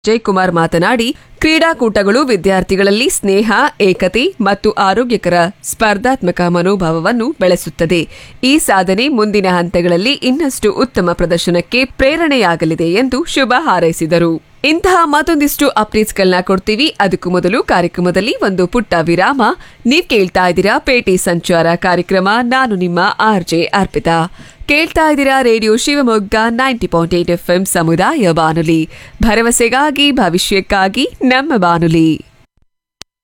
ಜಯಕುಮಾರ್ ಮಾತನಾಡಿ ಕ್ರೀಡಾಕೂಟಗಳು ವಿದ್ಯಾರ್ಥಿಗಳಲ್ಲಿ ಸ್ನೇಹ ಏಕತೆ ಮತ್ತು ಆರೋಗ್ಯಕರ ಸ್ಪರ್ಧಾತ್ಮಕ ಮನೋಭಾವವನ್ನು ಬೆಳೆಸುತ್ತದೆ ಈ ಸಾಧನೆ ಮುಂದಿನ ಹಂತಗಳಲ್ಲಿ ಇನ್ನಷ್ಟು ಉತ್ತಮ ಪ್ರದರ್ಶನಕ್ಕೆ ಪ್ರೇರಣೆಯಾಗಲಿದೆ ಎಂದು ಶುಭ ಹಾರೈಸಿದರು ಇಂತಹ ಮತ್ತೊಂದಿಷ್ಟು ಅಪ್ಡೇಟ್ಸ್ಗಳನ್ನ ಕೊಡ್ತೀವಿ ಅದಕ್ಕೂ ಮೊದಲು ಕಾರ್ಯಕ್ರಮದಲ್ಲಿ ಒಂದು ಪುಟ್ಟ ವಿರಾಮ ನೀವ್ ಕೇಳ್ತಾ ಇದ್ದೀರಾ ಪೇಟೆ ಸಂಚಾರ ಕಾರ್ಯಕ್ರಮ ನಾನು ನಿಮ್ಮ ಆರ್ ಜೆ ಅರ್ಪಿತಾ ಕೇಳ್ತಾ ಇದ್ದೀರಾ radio Shivamogga ninety point eight F ಸಮುದಾಯ ಬಾನುಲಿ ಭರವಸೆಗಾಗಿ ಭವಿಷ್ಯಕ್ಕಾಗಿ ನಮ್ಮ ಬಾನುಲಿ